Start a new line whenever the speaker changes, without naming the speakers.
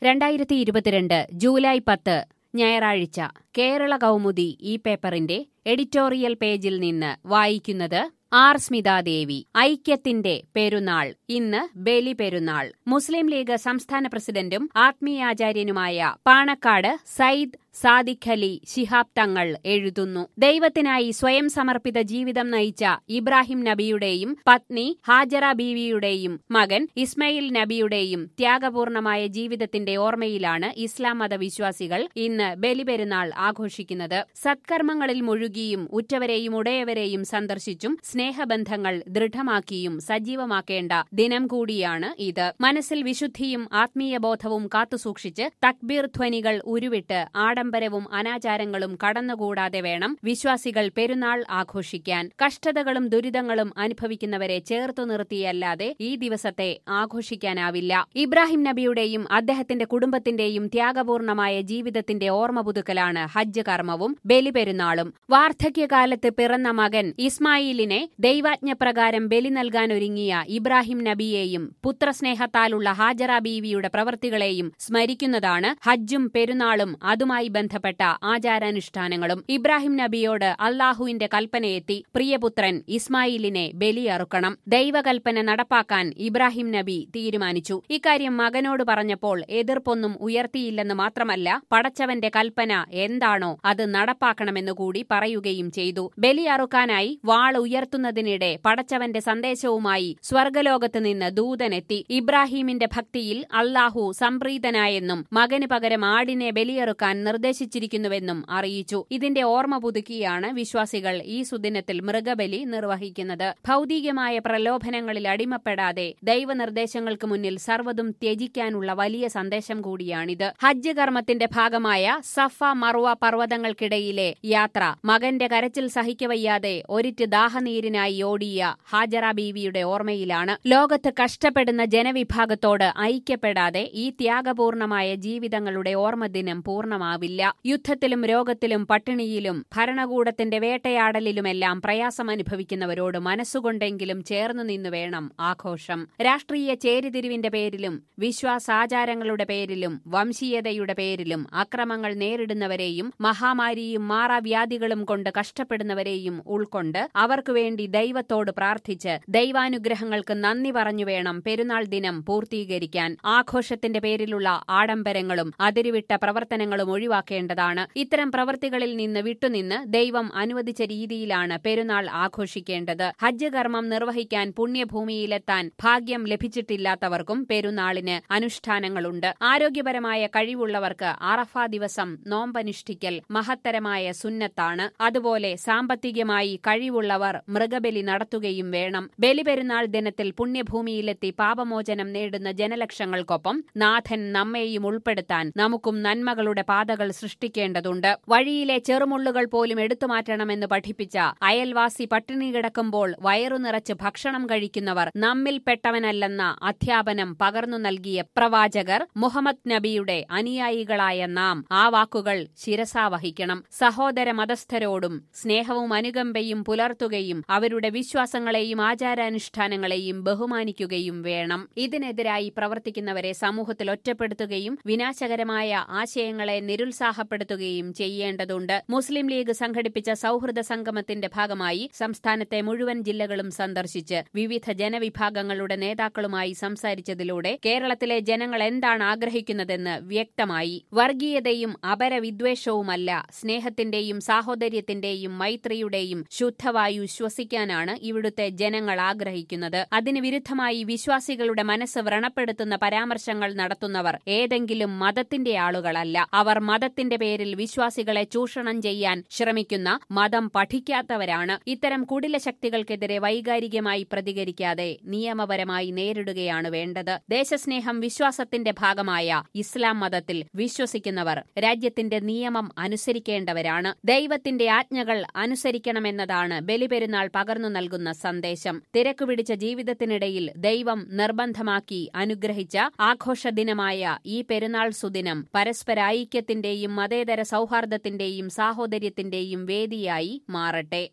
രണ്ടായിരത്തി ഇരുപത്തിരണ്ട് ജൂലൈ പത്ത് ഞായറാഴ്ച കേരള കൗമുദി ഈ പേപ്പറിന്റെ എഡിറ്റോറിയൽ പേജിൽ നിന്ന് വായിക്കുന്നത് ആർ സ്മിതാദേവി ഐക്യത്തിന്റെ പെരുന്നാൾ ഇന്ന് ബലി പെരുന്നാൾ മുസ്ലിം ലീഗ് സംസ്ഥാന പ്രസിഡന്റും ആത്മീയാചാര്യനുമായ പാണക്കാട് സയ്യിദ് സാദിഖ് അലി ശിഹാബ് തങ്ങൾ എഴുതുന്നു ദൈവത്തിനായി സ്വയം സമർപ്പിത ജീവിതം നയിച്ച ഇബ്രാഹിം നബിയുടെയും പത്നി ഹാജറ ബീവിയുടെയും മകൻ ഇസ്മയിൽ നബിയുടെയും ത്യാഗപൂർണമായ ജീവിതത്തിന്റെ ഓർമ്മയിലാണ് ഇസ്ലാം മതവിശ്വാസികൾ ഇന്ന് ബലിപെരുന്നാൾ ആഘോഷിക്കുന്നത് സത്കർമ്മങ്ങളിൽ മുഴുകിയും ഉറ്റവരെയും ഉടയവരെയും സന്ദർശിച്ചും സ്നേഹബന്ധങ്ങൾ ദൃഢമാക്കിയും സജീവമാക്കേണ്ട ദിനം കൂടിയാണ് ഇത് മനസ്സിൽ വിശുദ്ധിയും ആത്മീയ ബോധവും കാത്തുസൂക്ഷിച്ച് തക്ബീർ ധ്വനികൾ ഉരുവിട്ട് ആഡംബരവും അനാചാരങ്ങളും കടന്നുകൂടാതെ വേണം വിശ്വാസികൾ പെരുന്നാൾ ആഘോഷിക്കാൻ കഷ്ടതകളും ദുരിതങ്ങളും അനുഭവിക്കുന്നവരെ ചേർത്തു നിർത്തിയല്ലാതെ ഈ ദിവസത്തെ ആഘോഷിക്കാനാവില്ല ഇബ്രാഹിം നബിയുടെയും അദ്ദേഹത്തിന്റെ കുടുംബത്തിന്റെയും ത്യാഗപൂർണമായ ജീവിതത്തിന്റെ ഓർമ്മ പുതുക്കലാണ് ഹജ്ജ് കർമ്മവും ബലിപെരുന്നാളും വാർദ്ധക്യകാലത്ത് പിറന്ന മകൻ ഇസ്മായിലിനെ ദൈവാജ്ഞപ്രകാരം ബലി നൽകാനൊരുങ്ങിയ ഇബ്രാഹിം നബിയെയും പുത്രസ്നേഹത്താലുള്ള ഹാജറ ബീവിയുടെ പ്രവൃത്തികളെയും സ്മരിക്കുന്നതാണ് ഹജ്ജും പെരുന്നാളും അതുമായി ബന്ധപ്പെട്ട ആചാരാനുഷ്ഠാനങ്ങളും ഇബ്രാഹിം നബിയോട് അള്ളാഹുവിന്റെ കൽപ്പനയെത്തി പ്രിയപുത്രൻ ഇസ്മായിലിനെ ബലിയറുക്കണം ദൈവകൽപ്പന നടപ്പാക്കാൻ ഇബ്രാഹിം നബി തീരുമാനിച്ചു ഇക്കാര്യം മകനോട് പറഞ്ഞപ്പോൾ എതിർപ്പൊന്നും ഉയർത്തിയില്ലെന്ന് മാത്രമല്ല പടച്ചവന്റെ കൽപ്പന എന്താണോ അത് നടപ്പാക്കണമെന്ന് കൂടി പറയുകയും ചെയ്തു ബലിയറുക്കാനായി വാൾ ഉയർത്തുന്നതിനിടെ പടച്ചവന്റെ സന്ദേശവുമായി സ്വർഗലോകത്ത് നിന്ന് ദൂതനെത്തി ഇബ്രാഹീമിന്റെ ഭക്തിയിൽ അള്ളാഹു സംപ്രീതനായെന്നും മകന് പകരം ആടിനെ ബലിയെറുക്കാൻ നിർദ്ദേശിച്ചിരിക്കുന്നുവെന്നും അറിയിച്ചു ഇതിന്റെ ഓർമ്മ പുതുക്കിയാണ് വിശ്വാസികൾ ഈ സുദിനത്തിൽ മൃഗബലി നിർവഹിക്കുന്നത് ഭൗതികമായ പ്രലോഭനങ്ങളിൽ അടിമപ്പെടാതെ ദൈവനിർദ്ദേശങ്ങൾക്ക് മുന്നിൽ സർവ്വതും ത്യജിക്കാനുള്ള വലിയ സന്ദേശം കൂടിയാണിത് ഹജ്ജ് കർമ്മത്തിന്റെ ഭാഗമായ സഫ മറുവ പർവ്വതങ്ങൾക്കിടയിലെ യാത്ര മകന്റെ കരച്ചിൽ സഹിക്കവയ്യാതെ ഒരിറ്റ് ദാഹനീരിനായി ഓടിയ ഹാജറ ബീവിയുടെ ഓർമ്മയിലാണ് ലോകത്ത് കഷ്ടപ്പെടുന്ന ജനവിഭാഗത്തോട് ഐക്യപ്പെടാതെ ഈ ത്യാഗപൂർണമായ ജീവിതങ്ങളുടെ ഓർമ്മദിനം പൂർണ്ണമാവില്ല യുദ്ധത്തിലും രോഗത്തിലും പട്ടിണിയിലും ഭരണകൂടത്തിന്റെ വേട്ടയാടലിലുമെല്ലാം പ്രയാസം അനുഭവിക്കുന്നവരോട് മനസ്സുകൊണ്ടെങ്കിലും ചേർന്നു നിന്നു വേണം ആഘോഷം രാഷ്ട്രീയ ചേരിതിരിവിന്റെ പേരിലും വിശ്വാസാചാരങ്ങളുടെ പേരിലും വംശീയതയുടെ പേരിലും അക്രമങ്ങൾ നേരിടുന്നവരെയും മഹാമാരിയും മാറാവ്യാധികളും കൊണ്ട് കഷ്ടപ്പെടുന്നവരെയും ഉൾക്കൊണ്ട് അവർക്കു വേണ്ടി ദൈവത്തോട് പ്രാർത്ഥിച്ച് ദൈവാനുഗ്രഹങ്ങൾക്ക് നന്ദി പറഞ്ഞു വേണം പെരുന്നാൾ ദിനം പൂർത്തീകരിക്കാൻ ആഘോഷത്തിന്റെ പേരിലുള്ള ആഡംബരങ്ങളും അതിരുവിട്ട പ്രവർത്തനങ്ങളും ഒഴിവാക്കേണ്ടതാണ് ഇത്തരം പ്രവൃത്തികളിൽ നിന്ന് വിട്ടുനിന്ന് ദൈവം അനുവദിച്ച രീതിയിലാണ് പെരുന്നാൾ ആഘോഷിക്കേണ്ടത് ഹജ്ജ് കർമ്മം നിർവഹിക്കാൻ പുണ്യഭൂമിയിലെത്താൻ ഭാഗ്യം ലഭിച്ചിട്ടില്ലാത്തവർക്കും പെരുന്നാളിന് അനുഷ്ഠാനങ്ങളുണ്ട് ആരോഗ്യപരമായ കഴിവുള്ളവർക്ക് അറഫ ദിവസം നോമ്പനുഷ്ഠിക്കൽ മഹത്തരമായ സുന്നത്താണ് അതുപോലെ സാമ്പത്തികമായി കഴിവുള്ളവർ മൃഗബലി നടത്തുകയും വേണം ബലിപെരുന്നാൾ ദിനത്തിൽ പുണ്യഭൂമിയിലെത്തി പാപമോചനം നേടുന്ന ജനലക്ഷങ്ങൾക്കൊപ്പം നാഥൻ നമ്മെയും ഉൾപ്പെടുത്താൻ നമുക്കും നന്മകളുടെ പാതകൾ സൃഷ്ടിക്കേണ്ടതുണ്ട് വഴിയിലെ ചെറുമുള്ളുകൾ പോലും എടുത്തുമാറ്റണമെന്ന് പഠിപ്പിച്ച അയൽവാസി പട്ടിണി കിടക്കുമ്പോൾ വയറു നിറച്ച് ഭക്ഷണം കഴിക്കുന്നവർ നമ്മിൽപ്പെട്ടവനല്ലെന്ന അധ്യാപനം പകർന്നു നൽകിയ പ്രവാചകർ മുഹമ്മദ് നബിയുടെ അനുയായികളായ നാം ആ വാക്കുകൾ ശിരസാവഹിക്കണം സഹോദര മതസ്ഥരോടും സ്നേഹവും അനുകമ്പയും പുലർത്തുകയും അവരുടെ വിശ്വാസങ്ങളെയും ആചാരാനുഷ്ഠാനങ്ങളെയും ബഹുമാനിക്കുകയും വേണം ഇതിനെതിരായി പ്രവർത്തിക്കുന്നവരെ സമൂഹത്തിൽ ഒറ്റപ്പെടുത്തുകയും വിനാശകരമായ ആശയങ്ങളെ നിരുത്സാഹപ്പെടുത്തുകയും ചെയ്യേണ്ടതുണ്ട് മുസ്ലിം ലീഗ് സംഘടിപ്പിച്ച സൌഹൃദ സംഗമത്തിന്റെ ഭാഗമായി സംസ്ഥാനത്തെ മുഴുവൻ ജില്ലകളും സന്ദർശിച്ച് വിവിധ ജനവിഭാഗങ്ങളുടെ നേതാക്കളുമായി സംസാരിച്ചതിലൂടെ കേരളത്തിലെ ജനങ്ങൾ എന്താണ് ആഗ്രഹിക്കുന്നതെന്ന് വ്യക്തമായി വർഗീയതയും അപരവിദ്വേഷവുമല്ല സ്നേഹത്തിന്റെയും സാഹോദര്യത്തിന്റെയും മൈത്രിയുടെയും ശുദ്ധവായു ശ്വസിക്കാനാണ് ഇവിടുത്തെ ജനങ്ങൾ ആഗ്രഹിക്കുന്നത് അതിന് വിരുദ്ധമായി വിശ്വാസികളുടെ മനസ്സ് വ്രണപ്പെടുത്തുന്ന പരാമർശങ്ങൾ നടത്തുന്നവർ ഏതെങ്കിലും മതത്തിന്റെ ആളുകളല്ല അവർ മതത്തിന്റെ പേരിൽ വിശ്വാസികളെ ചൂഷണം ചെയ്യാൻ ശ്രമിക്കുന്ന മതം പഠിക്കാത്തവരാണ് ഇത്തരം കുടില ശക്തികൾക്കെതിരെ വൈകാരികമായി പ്രതികരിക്കാതെ നിയമപരമായി നേരിടുകയാണ് വേണ്ടത് ദേശസ്നേഹം വിശ്വാസത്തിന്റെ ഭാഗമായ ഇസ്ലാം മതത്തിൽ വിശ്വസിക്കുന്നവർ രാജ്യത്തിന്റെ നിയമം അനുസരിക്കേണ്ടവരാണ് ദൈവത്തിന്റെ ആജ്ഞകൾ അനുസരിക്കണമെന്നതാണ് ബലിപെരുന്നാൾ പകർന്നു നൽകുന്ന സന്ദേശം തിരക്കുപിടിച്ച ജീവിതത്തിനിടയിൽ ദൈവം നിർബന്ധമാക്കി അനുഗ്രഹിച്ച ആഘോഷ ദിനമായ ഈ പെരുന്നാൾ സുദിനം പരസ്പര ഐക്യത്തിന്റെയും മതേതര സൌഹാർദ്ദത്തിന്റെയും സാഹോദര്യത്തിന്റെയും വേദിയായി മാറട്ടെ